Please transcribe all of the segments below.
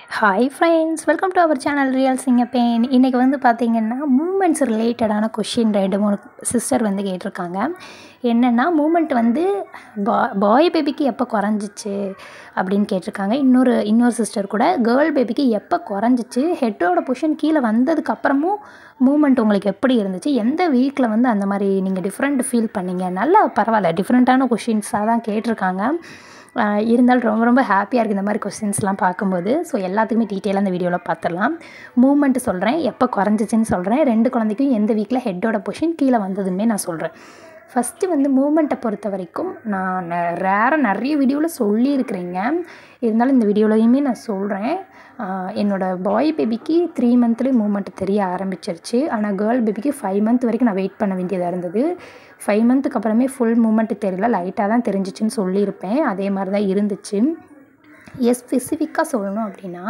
hi friends welcome to our channel real சிங்க பெயின் இன்றைக்கி வந்து பார்த்திங்கன்னா மூமெண்ட்ஸ் ரிலேட்டடான கொஷின் ரெண்டு மூணு சிஸ்டர் வந்து கேட்டிருக்காங்க என்னென்னா மூமெண்ட் வந்து பா பாய் பேபிக்கு எப்போ குறைஞ்சிச்சு அப்படின்னு கேட்டிருக்காங்க இன்னொரு இன்னொரு சிஸ்டர் கூட கேர்ள் பேபிக்கு எப்போ குறைஞ்சிச்சு ஹெட்டோட பொசிஷன் கீழே வந்ததுக்கு அப்புறமும் மூமெண்ட் உங்களுக்கு எப்படி இருந்துச்சு எந்த வீக்கில் வந்து அந்த மாதிரி நீங்கள் டிஃப்ரெண்ட் ஃபீல் பண்ணீங்க நல்லா பரவாயில்ல டிஃப்ரெண்ட்டான கொஷின்ஸாக தான் கேட்டிருக்காங்க ஆஹ் இருந்தாலும் ரொம்ப ரொம்ப ஹாப்பியாக இருக்குது இந்த மாதிரி கொஸ்டின்ஸ்லாம் பார்க்கும்போது ஸோ எல்லாத்துக்குமே டீட்டெயிலாக அந்த வீடியோவில் பார்த்துடலாம் மூமெண்ட் சொல்கிறேன் எப்போ குறைஞ்சிச்சின்னு சொல்கிறேன் ரெண்டு குழந்தைக்கும் எந்த வீக்கில் ஹெட்டோட பொசிஷன் கீழே வந்ததுமே நான் சொல்கிறேன் ஃபஸ்ட்டு வந்து மூமெண்ட்டை பொறுத்த வரைக்கும் நான் ரேராக நிறைய வீடியோவில் சொல்லியிருக்கிறேங்க இருந்தாலும் இந்த வீடியோலையுமே நான் சொல்கிறேன் என்னோடய பாய் பேபிக்கு த்ரீ மந்த்லேயே மூமெண்ட் தெரிய ஆரம்பிச்சிருச்சு ஆனால் கேர்ள் பேபிக்கு ஃபைவ் மந்த் வரைக்கும் நான் வெயிட் பண்ண வேண்டியதாக இருந்தது ஃபைவ் மந்த்துக்கு அப்புறமே ஃபுல் மூமெண்ட் தெரியல லைட்டாக தான் தெரிஞ்சிச்சுன்னு சொல்லியிருப்பேன் அதே மாதிரி தான் இருந்துச்சு எஸ் ஸ்பெசிஃபிக்காக சொல்லணும் அப்படின்னா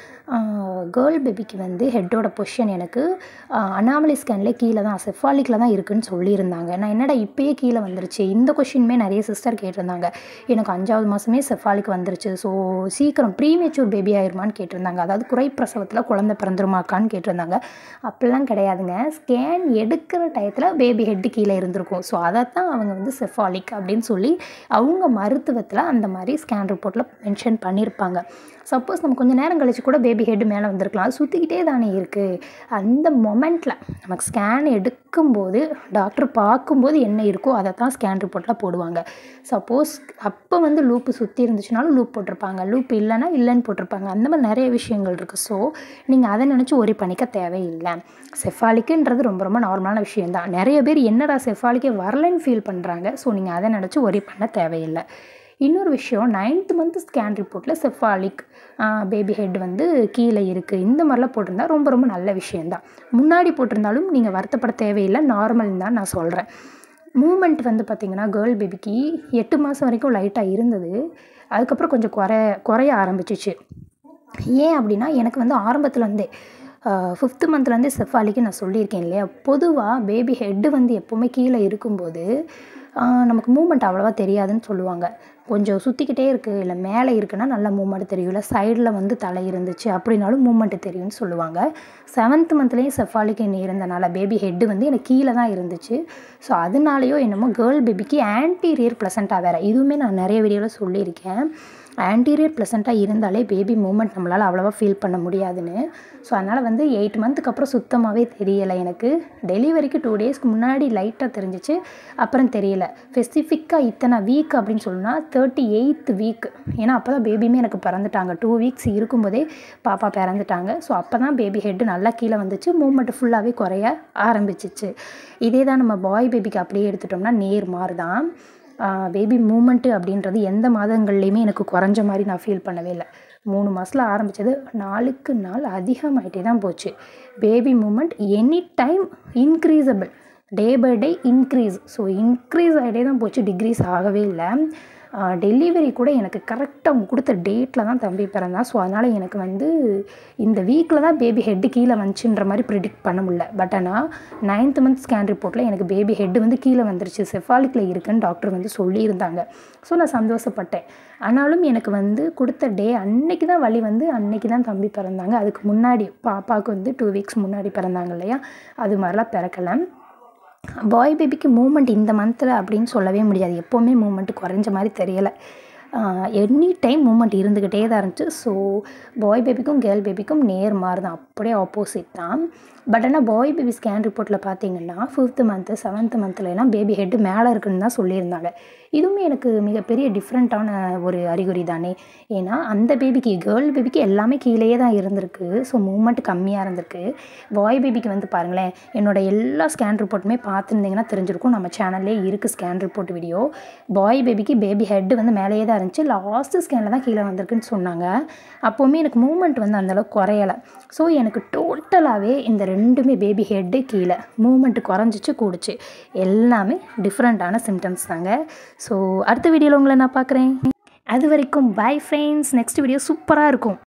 கேர்ள் பேபிக்கு வந்து ஹெட்டோட பொசிஷன் எனக்கு அனாமலி ஸ்கேன்லேயே கீழே தான் செஃபாலிக்கில் தான் இருக்குதுன்னு சொல்லியிருந்தாங்க நான் என்னடா இப்போயே கீழே வந்துருச்சு இந்த கொஷினுமே நிறைய சிஸ்டர் கேட்டிருந்தாங்க எனக்கு அஞ்சாவது மாதமே செஃபாலிக் வந்துருச்சு ஸோ சீக்கிரம் ப்ரீமெச்சூர் பேபி ஆயிருமான்னு கேட்டிருந்தாங்க அதாவது குறைப்பிரசவத்தில் குழந்தை பிறந்துருமாக்கான்னு கேட்டிருந்தாங்க அப்படிலாம் கிடையாதுங்க ஸ்கேன் எடுக்கிற டயத்தில் பேபி ஹெட்டு கீழே இருந்திருக்கும் ஸோ அதை தான் அவங்க வந்து செஃபாலிக் அப்படின்னு சொல்லி அவங்க மருத்துவத்தில் அந்த மாதிரி ஸ்கேன் ரிப்போர்ட்டில் மென்ஷன் பண்ணியிருப்பாங்க சப்போஸ் நம்ம கொஞ்சம் நேரம் கழிச்சு கூட பேபி ஹெட் மேலே வந்திருக்கலாம் அது சுற்றிக்கிட்டே தானே இருக்குது அந்த மொமெண்ட்டில் நமக்கு ஸ்கேன் எடுக்கும்போது டாக்டர் பார்க்கும்போது என்ன இருக்கோ அதை தான் ஸ்கேன் ரிப்போர்ட்டில் போடுவாங்க சப்போஸ் அப்போ வந்து லூப்பு சுற்றி இருந்துச்சுனாலும் லூப் போட்டிருப்பாங்க லூப் இல்லைன்னா இல்லைன்னு போட்டிருப்பாங்க அந்த மாதிரி நிறைய விஷயங்கள் இருக்குது ஸோ நீங்கள் அதை நினச்சி ஒரி பண்ணிக்க தேவையில்லை செஃபாலிக்குன்றது ரொம்ப ரொம்ப நார்மலான விஷயந்தான் நிறைய பேர் என்னடா செஃபாலிக்கே வரலன்னு ஃபீல் பண்ணுறாங்க ஸோ நீங்கள் அதை நினச்சி ஒரி பண்ண தேவையில்லை இன்னொரு விஷயம் நைன்த் மந்த் ஸ்கேன் ரிப்போர்ட்டில் செஃபாலிக் பேபி ஹெட் வந்து கீழே இருக்குது இந்த மாதிரிலாம் போட்டிருந்தா ரொம்ப ரொம்ப நல்ல விஷயந்தான் முன்னாடி போட்டிருந்தாலும் நீங்கள் வருத்தப்பட தேவையில்லை நார்மல் தான் நான் சொல்கிறேன் மூமெண்ட் வந்து பார்த்திங்கன்னா கேர்ள் பேபிக்கு எட்டு மாதம் வரைக்கும் லைட்டாக இருந்தது அதுக்கப்புறம் கொஞ்சம் குறைய குறைய ஆரம்பிச்சிச்சு ஏன் அப்படின்னா எனக்கு வந்து ஆரம்பத்துலேருந்தே ஃபிஃப்த்து மந்த்லேருந்தே செஃபாலிக்கு நான் சொல்லியிருக்கேன் இல்லையா பொதுவாக பேபி ஹெட்டு வந்து எப்போவுமே கீழே இருக்கும்போது நமக்கு மூமெண்ட் அவ்வளோவா தெரியாதுன்னு சொல்லுவாங்க கொஞ்சம் சுற்றிக்கிட்டே இருக்குது இல்லை மேலே இருக்குன்னா நல்ல மூமெண்ட் தெரியும் இல்லை சைடில் வந்து தலை இருந்துச்சு அப்படின்னாலும் மூமெண்ட் தெரியும்னு சொல்லுவாங்க செவன்த் மந்த்லேயும் செஃபாலிக் என்ன இருந்தனால பேபி ஹெட்டு வந்து எனக்கு கீழே தான் இருந்துச்சு ஸோ அதனாலேயோ என்னமோ கேர்ள் பேபிக்கு ஆன்டீரியர் ப்ளசண்ட்டாக வேறு இதுவுமே நான் நிறைய வீடியோவில் சொல்லியிருக்கேன் ஆன்டீரியர் ப்ளசண்ட்டாக இருந்தாலே பேபி மூமெண்ட் நம்மளால் அவ்வளோவா ஃபீல் பண்ண முடியாதுன்னு ஸோ அதனால் வந்து எயிட் மந்த்துக்கு அப்புறம் சுத்தமாகவே தெரியலை எனக்கு டெலிவரிக்கு டூ டேஸ்க்கு முன்னாடி லைட்டாக தெரிஞ்சிச்சு அப்புறம் தெரியல ஸ்பெசிஃபிக்காக இத்தனை வீக் அப்படின்னு சொன்னா தேர்ட்டி எயித் வீக் ஏன்னா அப்போ தான் பேபியுமே எனக்கு பிறந்துட்டாங்க டூ வீக்ஸ் இருக்கும்போதே பாப்பா பிறந்துட்டாங்க ஸோ அப்போ தான் பேபி ஹெட்டு நல்லா கீழே வந்துச்சு மூமெண்ட் ஃபுல்லாகவே குறைய ஆரம்பிச்சிச்சு இதே தான் நம்ம பாய் பேபிக்கு அப்படியே எடுத்துட்டோம்னா நேர் மாறு தான் பேபி மூமெண்ட்டு அப்படின்றது எந்த மாதங்கள்லேயுமே எனக்கு குறைஞ்ச மாதிரி நான் ஃபீல் பண்ணவே இல்லை மூணு மாதத்தில் ஆரம்பித்தது நாளுக்கு நாள் அதிகமாகிட்டே தான் போச்சு baby movement any time increasable day by day increase so increase ஆகிட்டே தான் போச்சு டிக்ரீஸ் ஆகவே இல்லை டெலிவரி கூட எனக்கு கரெக்டாக அவங்க கொடுத்த டேட்டில் தான் தம்பி பிறந்தான் ஸோ அதனால் எனக்கு வந்து இந்த வீக்கில் தான் பேபி ஹெட்டு கீழே வந்துச்சுன்ற மாதிரி ப்ரிடிக்ட் பண்ண முடியல பட் ஆனால் நைன்த் மந்த் ஸ்கேன் ரிப்போர்ட்டில் எனக்கு பேபி ஹெட்டு வந்து கீழே வந்துருச்சு செஃபாலிக்கில் இருக்குன்னு டாக்டர் வந்து சொல்லியிருந்தாங்க ஸோ நான் சந்தோஷப்பட்டேன் ஆனாலும் எனக்கு வந்து கொடுத்த டே அன்னைக்கு தான் வழி வந்து அன்னைக்கு தான் தம்பி பிறந்தாங்க அதுக்கு முன்னாடி பாப்பாவுக்கு வந்து டூ வீக்ஸ் முன்னாடி பிறந்தாங்க இல்லையா அது மாதிரிலாம் பிறக்கலை பாய் பேபிக்கு மூமெண்ட் இந்த மந்தில் அப்படின்னு சொல்லவே முடியாது எப்போவுமே மூமெண்ட் குறைஞ்ச மாதிரி தெரியலை எனி டைம் மூமெண்ட் இருந்துக்கிட்டே தான் இருந்துச்சு ஸோ பாய் பேபிக்கும் கேர்ள் பேபிக்கும் நேர் மாறு தான் அப்படியே ஆப்போசிட் தான் பட் ஆனால் பாய் பேபி ஸ்கேன் ரிப்போர்ட்டில் பார்த்தீங்கன்னா ஃபிஃப்த்து மந்த்து செவன்த்து மந்த்லலாம் பேபி ஹெட்டு மேலே இருக்குன்னு தான் சொல்லியிருந்தாங்க இதுவுமே எனக்கு மிகப்பெரிய டிஃப்ரெண்ட்டான ஒரு அறிகுறி தானே ஏன்னா அந்த பேபிக்கு கேர்ள் பேபிக்கு எல்லாமே கீழேயே தான் இருந்திருக்கு ஸோ மூமெண்ட் கம்மியாக இருந்திருக்கு பாய் பேபிக்கு வந்து பாருங்களேன் என்னோடய எல்லா ஸ்கேன் ரிப்போர்ட்டுமே பார்த்துருந்தீங்கன்னா தெரிஞ்சிருக்கும் நம்ம சேனல்லே இருக்குது ஸ்கேன் ரிப்போர்ட் வீடியோ பாய் பேபிக்கு பேபி ஹெட்டு வந்து மேலேயே தான் இருந்துச்சு லாஸ்ட்டு ஸ்கேனில் தான் கீழே வந்திருக்குன்னு சொன்னாங்க அப்போவுமே எனக்கு மூமெண்ட் வந்து அந்தளவுக்கு குறையலை ஸோ எனக்கு டோட்டலாகவே இந்த ரெண்டுமே பேபி ஹெட்டு கீழே மூமெண்ட் குறைஞ்சிச்சு கூடுச்சு எல்லாமே டிஃப்ரெண்ட்டான சிம்டம்ஸ் தாங்க ஸோ அடுத்த வீடியோவில் உங்களை நான் பார்க்குறேன் அது வரைக்கும் பை ஃப்ரெண்ட்ஸ் நெக்ஸ்ட் வீடியோ சூப்பராக இருக்கும்